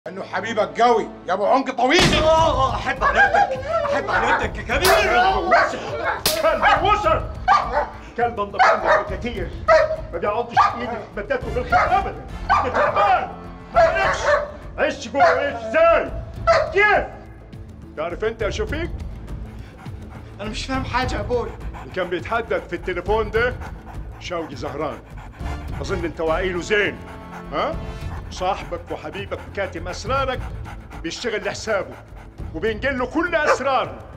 انه حبيبك قوي يا ابو عنق طويل اه احب عليتك احب عليتك يا كبير كلب وشر كلب انضف عندك كتير ما بيعضش ايدك بدته بالخير ابدا انت تعبان ما عليكش عشت جوه ايش ازاي كيف تعرف انت يا شفيق انا مش فاهم حاجه يا ابوي اللي كان بيتحدث في التليفون ده شوقي زهران اظن انت واعيله زين ها صاحبك وحبيبك وكاتم اسرارك بيشتغل لحسابه وبينقل له كل اسراره